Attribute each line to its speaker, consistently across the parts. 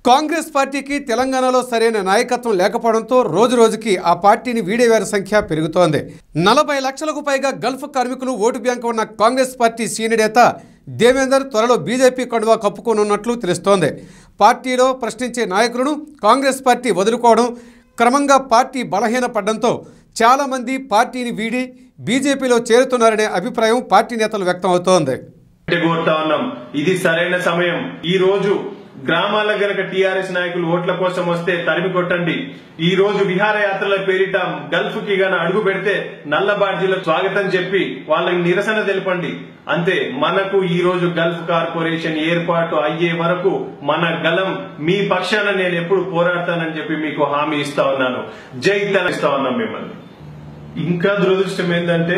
Speaker 1: కాంగ్రెస్ పార్టీకి తెలంగాణలో సరైన నాయకత్వం లేకపోవడంతో రోజు రోజుకి ఆ పార్టీని వీడేవారి సంఖ్య పెరుగుతోంది నలభై లక్షలకు పైగా గల్ఫ్ కార్మికులు ఓటు బ్యాంకు ఉన్న కాంగ్రెస్ పార్టీ సీనియర్ నేత దేవేందర్ త్వరలో బీజేపీ కండువా కప్పుకోనున్నట్లు తెలుస్తోంది పార్టీలో ప్రశ్నించే నాయకులను కాంగ్రెస్ పార్టీ వదులుకోవడం క్రమంగా పార్టీ బలహీనపడడంతో చాలామంది పార్టీని వీడి బీజేపీలో చేరుతున్నారనే అభిప్రాయం పార్టీ నేతలు వ్యక్తమవుతోంది
Speaker 2: కోరుతా ఉన్నాం ఇది సరైన సమయం ఈ రోజు గ్రామాల గనక టీఆర్ఎస్ నాయకులు ఓట్ల కోసం వస్తే తరిమి కొట్టండి ఈ రోజు విహారయాత్రల పేరిట గల్ఫ్ కి గన అడుగు పెడితే నల్ల బాడ్జీలకు స్వాగతం చెప్పి వాళ్ళకి నిరసన తెలపండి అంతే మనకు ఈ రోజు గల్ఫ్ కార్పొరేషన్ ఏర్పాటు అయ్యే వరకు మన గలం మీ పక్షాన నేను ఎప్పుడు పోరాడతానని చెప్పి మీకు హామీ ఇస్తా ఉన్నాను జై తెలంగాణ ఇస్తా ఉన్నాం మిమ్మల్ని ఇంకా దురదృష్టం ఏంటంటే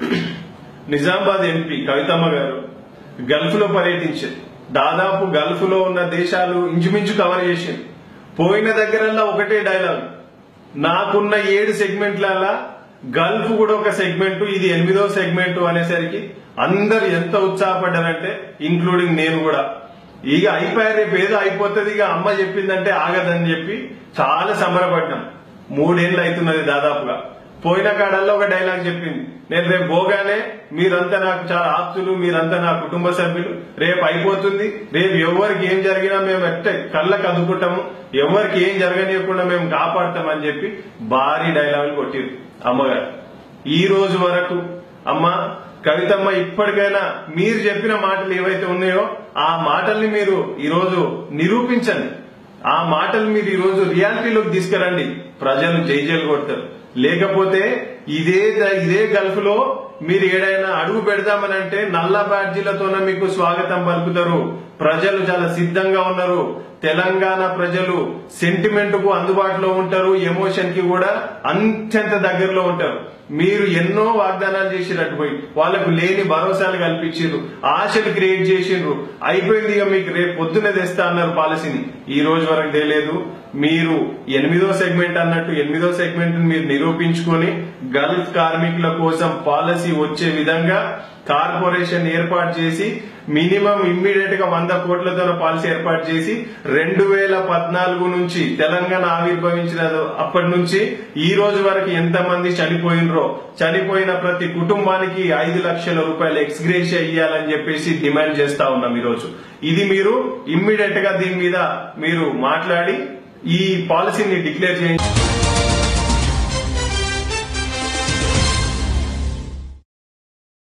Speaker 2: నిజామాబాద్ ఎంపీ కవితమ్మ గారు గల్ఫ్ లో పర్యటించారు దాదాపు గల్ఫ్ లో ఉన్న దేశాలు ఇంచుమించు కవర్ చేసింది పోయిన దగ్గరల్లా ఒకటే డైలాగ్ నాకున్న ఏడు సెగ్మెంట్ల గల్ఫ్ కూడా ఒక సెగ్మెంట్ ఇది ఎనిమిదో సెగ్మెంట్ అనేసరికి అందరు ఎంత ఉత్సాహపడ్డారంటే ఇంక్లూడింగ్ నేను కూడా ఇక అయిపోయారు రేపు ఏదో అయిపోతుంది ఇక అమ్మ చెప్పిందంటే ఆగదని చెప్పి చాలా సంబరపడ్డాం మూడేళ్ళు అవుతున్నది దాదాపుగా పోయిన కాడల్లో ఒక డైలాగ్ చెప్పింది నేను రేపు పోగానే మీరంతా నాకు చాలా ఆప్తులు మీరంతా నా కుటుంబ సభ్యులు రేపు అయిపోతుంది రేపు ఎవరికి ఏం జరిగినా మేము ఎట్ట కళ్ళకు అదుకుంటాము ఎవరికి ఏం జరగనీయకుండా మేము కాపాడతామని చెప్పి భారీ డైలాగులు కొట్టిరు అమ్మగారు ఈ రోజు వరకు అమ్మ కవితమ్మ ఇప్పటికైనా మీరు చెప్పిన మాటలు ఏవైతే ఉన్నాయో ఆ మాటల్ని మీరు ఈ రోజు నిరూపించండి ఆ మాటలు మీరు ఈ రోజు రియాలిటీలోకి తీసుకురండి ప్రజలు జైజేలు కొడతారు లేకపోతే ఇదే ఇదే గల్ఫ్ లో మీరు ఏడైనా అడుగు పెడదామని అంటే నల్ల బ్యాడ్జీలతోనే మీకు స్వాగతం పలుకుతారు ప్రజలు చాలా సిద్ధంగా ఉన్నారు తెలంగాణ ప్రజలు సెంటిమెంట్ కు అందుబాటులో ఉంటారు ఎమోషన్ కి కూడా అత్యంత దగ్గరలో ఉంటారు మీరు ఎన్నో వాగ్దానాలు చేసినట్టు పోయి వాళ్ళకు లేని భరోసాలు కల్పించారు ఆశలు క్రియేట్ చేసిండ్రు అయిపోయింది ఇక మీకు రేపు పొద్దునే తెస్తా అన్నారు పాలసీని ఈ రోజు వరకు తెలియదు మీరు ఎనిమిదో సెగ్మెంట్ అన్నట్టు ఎనిమిదో సెగ్మెంట్ మీరు నిరూపించుకొని గల్ఫ్ కార్మికుల కోసం పాలసీ వచ్చే విధంగా కార్పొరేషన్ ఏర్పాటు చేసి మినిమం ఇమ్మీడియట్ గా వంద కోట్లతో పాలసీ ఏర్పాటు చేసి రెండు వేల పద్నాలుగు నుంచి తెలంగాణ ఆవిర్భవించిన అప్పటి నుంచి ఈ రోజు వరకు ఎంత మంది చనిపోయినరో చనిపోయిన ప్రతి కుటుంబానికి ఐదు లక్షల రూపాయలు ఎక్స్గ్రేషియా ఇవ్వాలని చెప్పేసి డిమాండ్ చేస్తా ఉన్నాం ఈ రోజు ఇది మీరు ఇమ్మీడియట్ గా దీని మీద మీరు మాట్లాడి ఈ పాలసీని డిక్లేర్ చేయండి